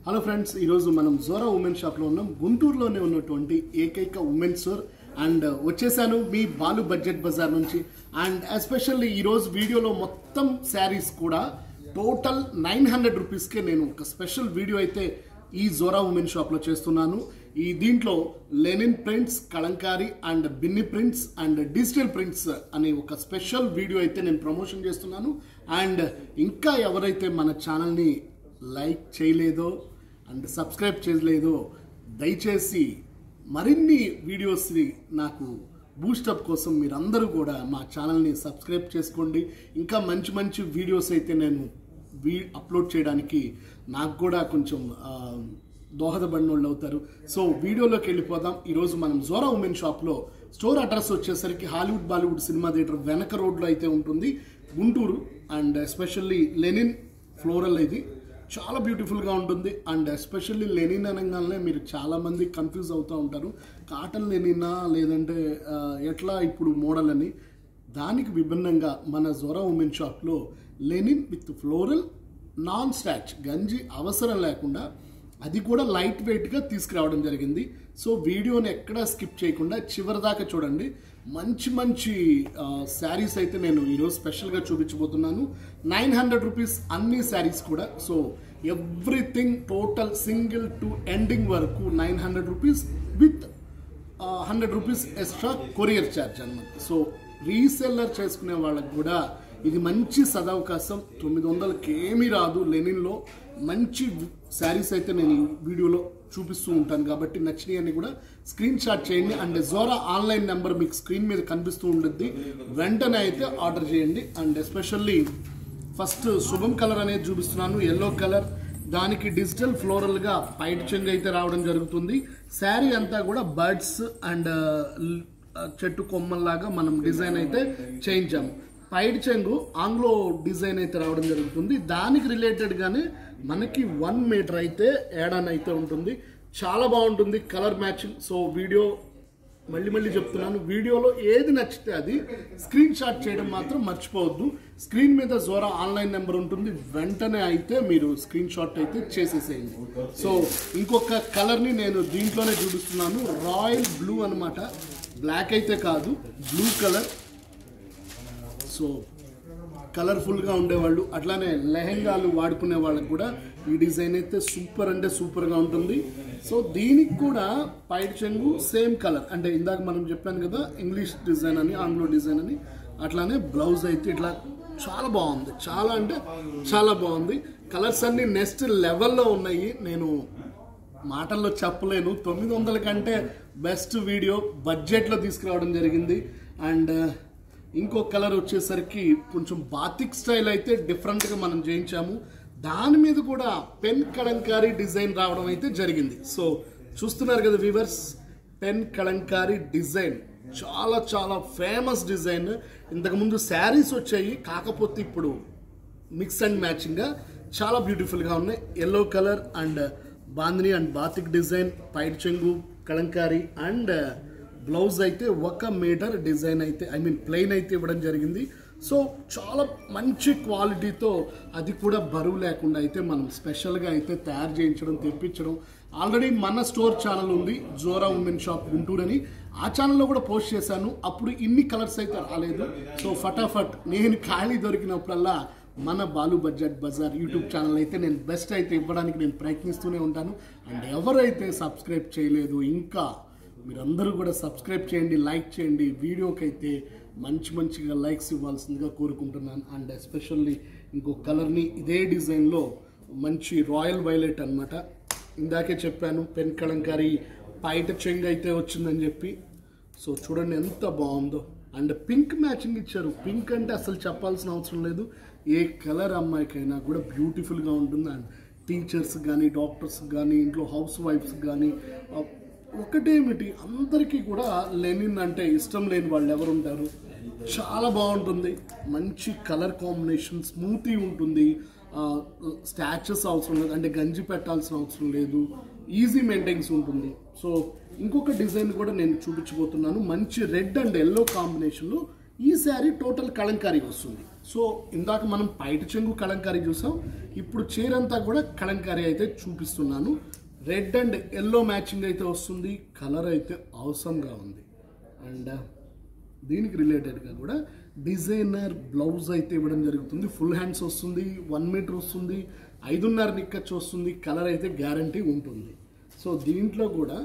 hello friends ఈరోజు మనం Zora women షాప్లో ఉన్నాం గుంటూరులోనే ఉన్నటువంటి ఏకైక ఉమెన్ స్టోర్ అండ్ వచ్చేసాను మీ బాలు బడ్జెట్ బజార్ నుంచి అండ్ ఎస్పెషల్లీ ఈరోజు వీడియోలో మొత్తం శారీస్ కూడా టోటల్ నైన్ హండ్రెడ్ రూపీస్కే నేను ఒక స్పెషల్ వీడియో అయితే ఈ జోరా ఉమెన్ షాప్లో చేస్తున్నాను ఈ దీంట్లో linen prints Kalamkari and Binny prints and digital prints అనే ఒక స్పెషల్ వీడియో అయితే నేను ప్రమోషన్ చేస్తున్నాను అండ్ ఇంకా ఎవరైతే మన ఛానల్ని లైక్ చేయలేదో అండ్ సబ్స్క్రైబ్ చేయలేదో దయచేసి మరిన్ని వీడియోస్ని నాకు బూస్టప్ కోసం మీరందరూ కూడా మా ఛానల్ని సబ్స్క్రైబ్ చేసుకోండి ఇంకా మంచి మంచి వీడియోస్ అయితే నేను వీ అప్లోడ్ చేయడానికి నాకు కూడా కొంచెం ఆ, దోహదపడిన వాళ్ళు అవుతారు సో వీడియోలోకి వెళ్ళిపోదాం ఈరోజు మనం జోరా ఉమెన్ షాప్లో స్టోర్ అడ్రస్ వచ్చేసరికి హాలీవుడ్ బాలీవుడ్ సినిమా థియేటర్ వెనక రోడ్లో అయితే ఉంటుంది Guntur and especially linen floral ఇది చాలా బ్యూటిఫుల్గా ఉంటుంది అండ్ ఎస్పెషల్లీ లెనిన్ అనగానే మీరు చాలామంది కన్ఫ్యూజ్ అవుతూ ఉంటారు కాటన్ లెనినా లేదంటే ఆ, ఎట్లా ఇప్పుడు మోడల్ అని దానికి విభిన్నంగా మన జోరా ఉమెన్ షాప్లో linen with floral non starch గంజి అవసరం లేకుండా అది కూడా లైట్ వెయిట్గా తీసుకురావడం జరిగింది సో వీడియోని ఎక్కడా స్కిప్ చేయకుండా చివరి దాకా చూడండి మంచి మంచి శారీస్ అయితే నేను ఈరోజు స్పెషల్గా చూపించబోతున్నాను నైన్ హండ్రెడ్ రూపీస్ అన్ని శారీస్ కూడా so everything total single to ending వరకు nine hundred rupees with hundred rupees extra courier charge అనమాట సో రీసెల్లర్ చేసుకునే వాళ్ళకి కూడా ఇది మంచి సదవకాశం తొమ్మిది వందలకి ఏమీ రాదు లెనిన్లో మంచి శారీస్ అయితే నేను ఈ వీడియోలో చూపిస్తూ ఉంటాను కాబట్టి నచ్చినవి అన్ని కూడా స్క్రీన్ షాట్ చేయండి అండ్ జోరా ఆన్లైన్ నెంబర్ మీకు స్క్రీన్ మీద కనిపిస్తూ ఉంటుంది వెంటనే అయితే ఆర్డర్ చేయండి అండ్ ఎస్పెషల్లీ ఫస్ట్ శుభం కలర్ అనేది చూపిస్తున్నాను ఎల్లో కలర్ దానికి డిజిటల్ ఫ్లోరల్ గా పైట్ చెంగు అయితే రావడం జరుగుతుంది శారీ అంతా కూడా బర్డ్స్ అండ్ చెట్టు కొమ్మల్లాగా మనం డిజైన్ అయితే చేయించాము పైడ్ చెంగు ఆంగ్లో డిజైన్ అయితే రావడం జరుగుతుంది దానికి రిలేటెడ్ గానే మనకి వన్ మీటర్ అయితే ఏడాన్ అయితే ఉంటుంది చాలా బాగుంటుంది కలర్ మ్యాచింగ్ సో వీడియో మళ్ళీ మళ్ళీ చెప్తున్నాను వీడియోలో ఏది నచ్చితే అది స్క్రీన్ షాట్ చేయడం మాత్రం మర్చిపోవద్దు స్క్రీన్ మీద జోరా ఆన్లైన్ నెంబర్ ఉంటుంది వెంటనే అయితే మీరు స్క్రీన్ షాట్ అయితే చేసేసేయండి సో ఇంకొక కలర్ని నేను దీంట్లోనే చూపిస్తున్నాను రాయల్ బ్లూ అనమాట బ్లాక్ అయితే కాదు బ్లూ కలర్ సో కలర్ఫుల్గా ఉండేవాళ్ళు అట్లానే లెహెంగాలు వాడుకునే వాళ్ళకి కూడా ఈ డిజైన్ అయితే సూపర్ అంటే సూపర్గా ఉంటుంది సో దీనికి కూడా పైట్ చెంగు సేమ్ కలర్ అంటే ఇందాక మనం చెప్పాను కదా ఇంగ్లీష్ డిజైన్ అని ఆంగ్లో డిజైన్ అని అట్లానే బ్లౌజ్ అయితే ఇట్లా చాలా బాగుంది చాలా అంటే చాలా బాగుంది కలర్స్ అన్ని నెక్స్ట్ లెవెల్లో ఉన్నాయి నేను మాటల్లో చెప్పలేను తొమ్మిది వందల కంటే బెస్ట్ వీడియో బడ్జెట్లో తీసుకురావడం జరిగింది అండ్ ఇంకో కలర్ వచ్చేసరికి కొంచెం బాతిక్ స్టైల్ అయితే డిఫరెంట్గా మనం చేయించాము దాని మీద కూడా పెన్ కలంకారీ డిజైన్ రావడం అయితే జరిగింది సో చూస్తున్నారు కదా వీవర్స్ పెన్ కలంకారీ డిజైన్ చాలా చాలా ఫేమస్ డిజైన్ ఇంతకుముందు శారీస్ వచ్చాయి కాకపోతే ఇప్పుడు మిక్స్ అండ్ మ్యాచింగ్గా చాలా బ్యూటిఫుల్గా ఉన్నాయి yellow colour and bandhani and batik design పైట్ చెంగు కలంకారీ అండ్ బ్లౌజ్ అయితే ఒక మీటర్ డిజైన్ అయితే ఐ మీన్ ప్లెయిన్ అయితే ఇవ్వడం జరిగింది సో చాలా మంచి క్వాలిటీతో అది కూడా బరువు లేకుండా అయితే మనం స్పెషల్గా అయితే తయారు చేయించడం తెప్పించడం ఆల్రెడీ మన స్టోర్ ఛానల్ ఉంది జోరా ఉమెన్ షాప్ గుంటూరు అని ఆ ఛానల్లో కూడా పోస్ట్ చేశాను అప్పుడు ఇన్ని కలర్స్ అయితే రాలేదు సో ఫటాఫట్ నేను ఖాళీ దొరికినప్పుడల్లా మన Balu budget bazaar YouTube channel అయితే నేను బెస్ట్ అయితే ఇవ్వడానికి నేను ప్రయత్నిస్తూనే ఉంటాను అండ్ ఎవరైతే సబ్స్క్రైబ్ చేయలేదు ఇంకా మీరందరూ కూడా సబ్స్క్రైబ్ చేయండి లైక్ చేయండి వీడియోకి అయితే మంచి మంచిగా లైక్స్ ఇవ్వాల్సిందిగా కోరుకుంటున్నాను అండ్ ఎస్పెషల్లీ ఇంకో కలర్ని ఇదే డిజైన్లో మంచి రాయల్ వైలెట్ అన్నమాట ఇందాకే చెప్పాను పెన్ కలంకారీ పైట చెంగు అయితే వచ్చిందని చెప్పి సో చూడండి ఎంత బాగుందో అండ్ పింక్ మ్యాచింగ్ ఇచ్చారు పింక్ అంటే అసలు చెప్పాల్సిన అవసరం లేదు ఏ కలర్ అమ్మాయికైనా కూడా బ్యూటిఫుల్గా ఉంటుంది అండ్ టీచర్స్ కానీ డాక్టర్స్ కానీ ఇంట్లో హౌస్ వైఫ్స్ కానీ ఆ, ఒకటేమిటి అందరికీ కూడా లెనిన్ అంటే ఇష్టం లేని వాళ్ళు ఎవరు ఉంటారు చాలా బాగుంటుంది మంచి కలర్ కాంబినేషన్ స్మూతీ ఉంటుంది స్టాచెస్ అవసరం లేదు అంటే గంజి పెట్టాల్సిన అవసరం లేదు ఈజీ మెయింటెన్స్ ఉంటుంది సో ఇంకొక డిజైన్ కూడా నేను చూపించబోతున్నాను మంచి రెడ్ అండ్ ఎల్లో కాంబినేషన్లో ఈ శారీ టోటల్ కలంకారీ వస్తుంది సో ఇందాక మనం పైట చెంగు కలంకారీ చూసాం ఇప్పుడు చీర అంతా కూడా కలంకారీ అయితే చూపిస్తున్నాను రెడ్ అండ్ ఎల్లో మ్యాచింగ్ అయితే వస్తుంది కలర్ అయితే అవసరంగా ఉంది అండ్ దీనికి రిలేటెడ్గా కూడా డిజైనర్ బ్లౌజ్ అయితే ఇవ్వడం జరుగుతుంది ఫుల్ హ్యాండ్స్ వస్తుంది వన్ మీటర్ వస్తుంది ఐదున్నర నిక్కచ్చు వస్తుంది కలర్ అయితే గ్యారంటీ ఉంటుంది సో దీంట్లో కూడా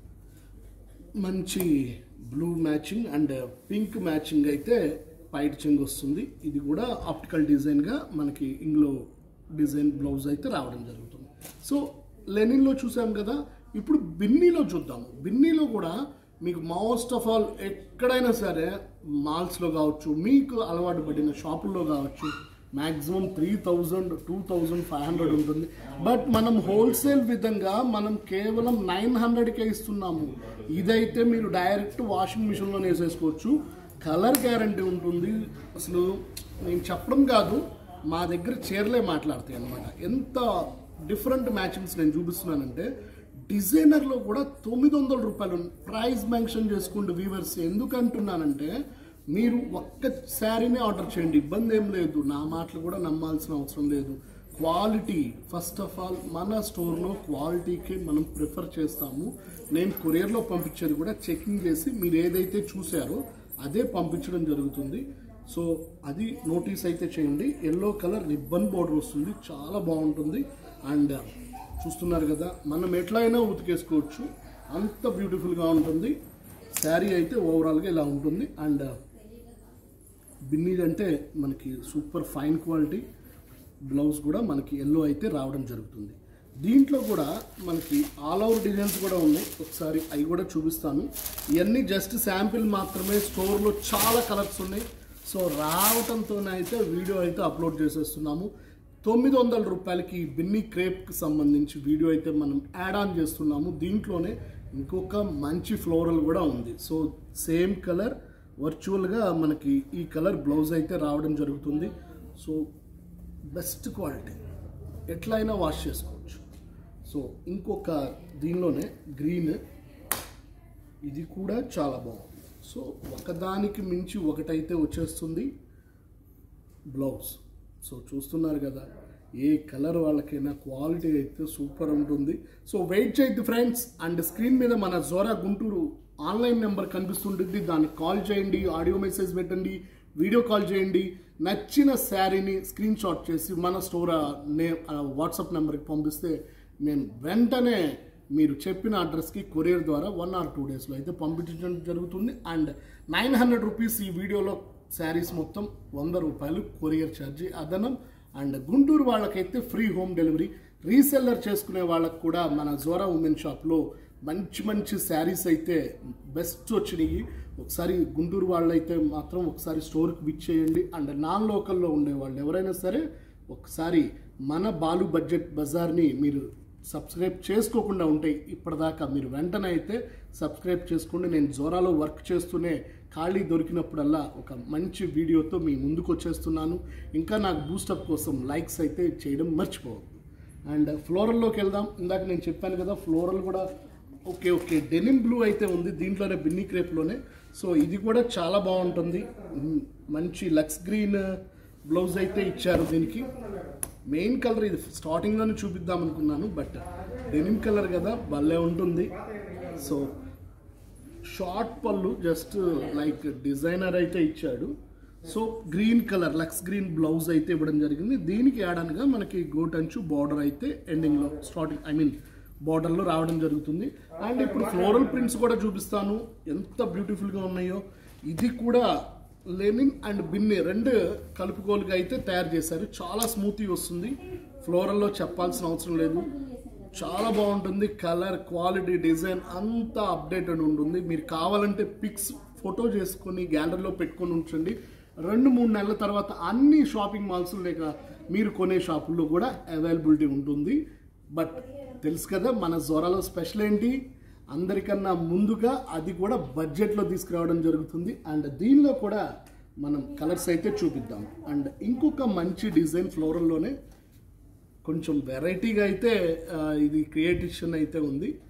మంచి blue matching and pink matching అయితే పైట్ చెంగ్ వస్తుంది ఇది కూడా ఆప్టికల్ డిజైన్గా మనకి ఇంగ్లో డిజైన్ బ్లౌజ్ అయితే రావడం జరుగుతుంది సో లెనిన్లో చూసాం కదా ఇప్పుడు బిన్నీలో చూద్దాము బిన్నీలో కూడా మీకు మోస్ట్ ఆఫ్ ఆల్ ఎక్కడైనా సరే మాల్స్లో కావచ్చు మీకు అలవాటు పడిన షాపుల్లో కావచ్చు maximum three thousand two thousand five hundred ఉంటుంది బట్ మనం హోల్సేల్ విధంగా మనం కేవలం నైన్ హండ్రెడ్కే ఇస్తున్నాము ఇదైతే మీరు డైరెక్ట్ వాషింగ్ మిషన్లో వేసేసుకోవచ్చు కలర్ గ్యారంటీ ఉంటుంది అసలు నేను చెప్పడం కాదు మా దగ్గర చీరలే మాట్లాడతాయి అనమాట ఎంత డిఫరెంట్ మ్యాచింగ్స్ నేను చూపిస్తున్నానంటే డిజైనర్లో కూడా తొమ్మిది వందల రూపాయలు ప్రైస్ మెన్షన్ చేసుకుంటూ వీవర్స్ ఎందుకు అంటున్నానంటే మీరు ఒక్క శారీనే ఆర్డర్ చేయండి ఇబ్బంది ఏం లేదు నా మాటలు కూడా నమ్మాల్సిన అవసరం లేదు క్వాలిటీ ఫస్ట్ ఆఫ్ ఆల్ మన స్టోర్లో క్వాలిటీకి మనం ప్రిఫర్ చేస్తాము నేను కొరియర్లో పంపించేది కూడా చెకింగ్ చేసి మీరు ఏదైతే చూసారో అదే పంపించడం జరుగుతుంది సో అది నోటీస్ అయితే చేయండి ఎల్లో కలర్ రిబ్బన్ బోర్డర్ వస్తుంది చాలా బాగుంటుంది అండ్ చూస్తున్నారు కదా మనం ఎట్లయినా ఉతికేసుకోవచ్చు అంత బ్యూటిఫుల్గా ఉంటుంది శారీ అయితే ఓవరాల్గా ఇలా ఉంటుంది అండ్ బిన్నీడ్ అంటే మనకి సూపర్ ఫైన్ క్వాలిటీ బ్లౌజ్ కూడా మనకి ఎల్లో అయితే రావడం జరుగుతుంది దీంట్లో కూడా మనకి ఆల్ ఓవర్ డిజైన్స్ కూడా ఉన్నాయి ఒకసారి అవి కూడా చూపిస్తాను ఇవన్నీ జస్ట్ శాంపిల్ మాత్రమే స్టోర్లో చాలా కలర్స్ ఉన్నాయి సో రావటంతోనే అయితే వీడియో అయితే అప్లోడ్ చేసేస్తున్నాము తొమ్మిది వందల రూపాయలకి ఈ బిన్ని క్రేప్కి సంబంధించి వీడియో అయితే మనం యాడ్ ఆన్ చేస్తున్నాము దీంట్లోనే ఇంకొక మంచి ఫ్లోరల్ కూడా ఉంది సో సేమ్ కలర్ వర్చువల్గా మనకి ఈ కలర్ బ్లౌజ్ అయితే రావడం జరుగుతుంది సో బెస్ట్ క్వాలిటీ ఎట్లయినా వాష్ చేసుకోవచ్చు సో ఇంకొక దీనిలోనే గ్రీన్ ఇది కూడా చాలా బాగుంది సో ఒకదానికి మించి ఒకటైతే వచ్చేస్తుంది బ్లౌజ్ సో చూస్తున్నారు కదా ఏ కలర్ వాళ్ళకైనా క్వాలిటీ అయితే సూపర్ ఉంటుంది సో వెయిట్ చేయద్దు ఫ్రెండ్స్ అండ్ స్క్రీన్ మీద మన జోరా గుంటూరు ఆన్లైన్ నెంబర్ కనిపిస్తుంటుంది దానికి కాల్ చేయండి ఆడియో మెసేజ్ పెట్టండి వీడియో కాల్ చేయండి నచ్చిన శారీని స్క్రీన్ షాట్ చేసి మన స్టోర్ నే వాట్సాప్ నెంబర్కి పంపిస్తే నేను వెంటనే మీరు చెప్పిన అడ్రస్కి కొరియర్ ద్వారా వన్ ఆర్ టూ డేస్లో అయితే పంపించడం జరుగుతుంది అండ్ నైన్ హండ్రెడ్ రూపీస్ ఈ వీడియోలో శారీస్ మొత్తం వంద రూపాయలు కొరియర్ ఛార్జీ అదనం అండ్ గుంటూరు వాళ్ళకైతే ఫ్రీ హోమ్ డెలివరీ రీసెల్లర్ చేసుకునే వాళ్ళకు కూడా మన జోరా ఉమెన్ షాప్లో మంచి మంచి శారీస్ అయితే బెస్ట్ వచ్చినాయి ఒకసారి గుంటూరు వాళ్ళైతే మాత్రం ఒకసారి స్టోర్కి విచ్ చేయండి అండ్ నాన్ లోకల్లో ఉండే వాళ్ళు ఎవరైనా సరే ఒకసారి మన బాలు బడ్జెట్ బజార్ని మీరు సబ్స్క్రైబ్ చేసుకోకుండా ఉంటే ఇప్పటిదాకా మీరు వెంటనే అయితే సబ్స్క్రైబ్ చేసుకోండి నేను జోరాలో వర్క్ చేస్తూనే ఖాళీ దొరికినప్పుడల్లా ఒక మంచి వీడియోతో మీ ముందుకు వచ్చేస్తున్నాను ఇంకా నాకు బూస్టప్ కోసం లైక్స్ అయితే చేయడం మర్చిపోవద్దు అండ్ ఫ్లోరల్లోకి వెళ్దాం ఇందాక నేను చెప్పాను కదా ఫ్లోరల్ కూడా ఓకే ఓకే డెనిమ్ బ్లూ అయితే ఉంది దీంట్లోనే బిన్నీ క్రేప్లోనే సో ఇది కూడా చాలా బాగుంటుంది మ్, మంచి లక్స్ గ్రీన్ బ్లౌజ్ అయితే ఇచ్చారు దీనికి మెయిన్ కలర్ ఇది స్టార్టింగ్లోనే చూపిద్దాం అనుకున్నాను బట్ డెనిమ్ కలర్ కదా భలే ఉంటుంది సో షార్ట్ పళ్ళు జస్ట్ లైక్ డిజైనర్ అయితే ఇచ్చాడు సో గ్రీన్ కలర్ లక్స్ గ్రీన్ బ్లౌజ్ అయితే ఇవ్వడం జరిగింది దీనికి యాడన్గా మనకి గోట్ అంచు బార్డర్ అయితే ఎండింగ్లో స్టార్టింగ్ ఐ మీన్ బార్డర్లో రావడం జరుగుతుంది అండ్ ఇప్పుడు ఫ్లోరల్ ప్రింట్స్ కూడా చూపిస్తాను ఎంత బ్యూటిఫుల్గా ఉన్నాయో ఇది కూడా లెనిన్ అండ్ బిన్ని రెండు కలుపుకోలుగా అయితే తయారు చేశారు చాలా స్మూతీ వస్తుంది ఫ్లోరల్లో చెప్పాల్సిన అవసరం లేదు చాలా బాగుంటుంది కలర్ క్వాలిటీ డిజైన్ అంతా అప్డేటెడ్ ఉంటుంది మీరు కావాలంటే పిక్స్ ఫోటో చేసుకొని గ్యాలరీలో పెట్టుకొని ఉంచండి రెండు మూడు నెలల తర్వాత అన్ని షాపింగ్ మాల్స్ లేక మీరు కొనే షాపుల్లో కూడా అవైలబిలిటీ ఉంటుంది బట్ తెలుసు కదా మన జొరాలో స్పెషల్ ఏంటి అందరికన్నా ముందుగా అది కూడా బడ్జెట్లో తీసుకురావడం జరుగుతుంది అండ్ దీనిలో కూడా మనం కలర్స్ అయితే చూపిద్దాం అండ్ ఇంకొక మంచి డిజైన్ ఫ్లోరల్లోనే కొంచెం వెరైటీగా అయితే ఆ, ఇది క్రియేటిషన్ అయితే ఉంది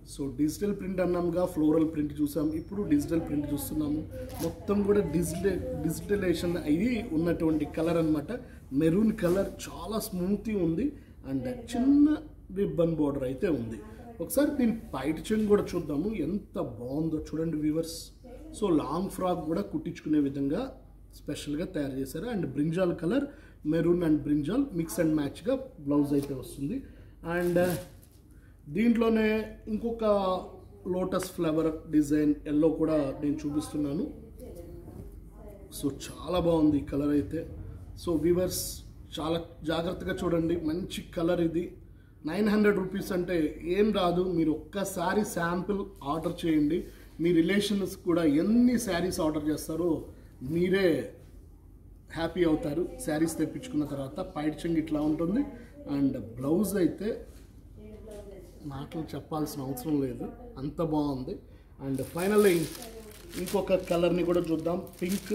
సో డిజిటల్ ప్రింట్ అన్నాముగా ఫ్లోరల్ ప్రింట్ చూసాం ఇప్పుడు డిజిటల్ ప్రింట్ చూస్తున్నాము మొత్తం కూడా డిజిటల్ డిజిటలైజేషన్ అయ్యి ఉన్నటువంటి కలర్ అన్నమాట మెరూన్ కలర్ చాలా స్మూత్గా ఉంది అండ్ చిన్న రిబ్బన్ బోర్డర్ అయితే ఉంది ఒకసారి దీని పైట చెంగు కూడా చూద్దాము ఎంత బాగుందో చూడండి వ్యూవర్స్ సో లాంగ్ ఫ్రాక్ కూడా కుట్టించుకునే విధంగా స్పెషల్గా తయారు చేశారు and brinjal colour maroon and brinjal mix and మ్యాచ్గా బ్లౌజ్ అయితే వస్తుంది అండ్ దీంట్లోనే ఇంకొక లోటస్ ఫ్లవర్ డిజైన్ ఎల్లో కూడా నేను చూపిస్తున్నాను సో చాలా బాగుంది ఈ కలర్ అయితే సో వీవర్స్ చాలా జాగ్రత్తగా చూడండి మంచి కలర్ ఇది నైన్ హండ్రెడ్ రూపీస్ అంటే ఏం రాదు మీరు ఒక్కసారి శాంపిల్ ఆర్డర్ చేయండి మీ రిలేషన్స్ కూడా ఎన్ని శారీస్ ఆర్డర్ చేస్తారో మీరే హ్యాపీ అవుతారు శారీస్ తెప్పించుకున్న తర్వాత పైట్ చెంగ్ ఇట్లా ఉంటుంది అండ్ బ్లౌజ్ అయితే మాటలు చెప్పాల్సిన అవసరం లేదు అంత బాగుంది అండ్ ఫైనల్లీ ఇంకొక కలర్ని కూడా చూద్దాం పింక్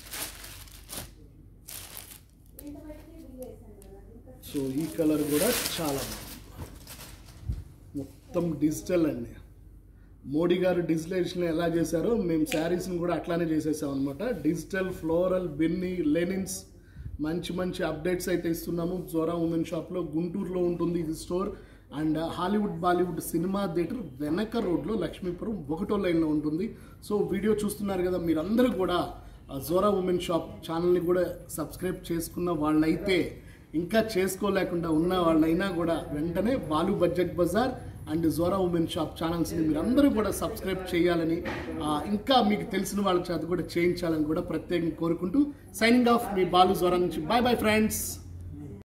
సో ఈ కలర్ కూడా చాలా బాగుంది మొత్తం డిజిటల్ అండి మోడీ గారు డిజిటలైజేషన్ ఎలా చేశారో మేము శారీస్ని కూడా అట్లానే చేసేసాం అనమాట డిజిటల్ ఫ్లోరల్ బిన్ని లెనిన్స్ మంచి మంచి అప్డేట్స్ అయితే ఇస్తున్నాము జోరా ఉమెన్ షాప్లో గుంటూరులో ఉంటుంది ఇది store and Hollywood Bollywood cinema theatre వెనక రోడ్లో లక్ష్మీపురం ఒకటో లైన్లో ఉంటుంది సో వీడియో చూస్తున్నారు కదా మీరందరూ కూడా ఆ జోరా ఉమెన్ షాప్ ఛానల్ని కూడా సబ్స్క్రైబ్ చేసుకున్న వాళ్ళైతే ఇంకా చేసుకోలేకుండా ఉన్న వాళ్ళైనా కూడా వెంటనే Balu budget bazaar and Zora women shop ఛానల్స్ని మీరు అందరూ కూడా సబ్స్క్రైబ్ చేయాలని ఆ, ఇంకా మీకు తెలిసిన వాళ్ళ చేత కూడా చేయించాలని కూడా ప్రత్యేకంగా కోరుకుంటూ సైనింగ్ ఆఫ్ మీ బాలు జోరా నుంచి బాయ్ బాయ్ ఫ్రెండ్స్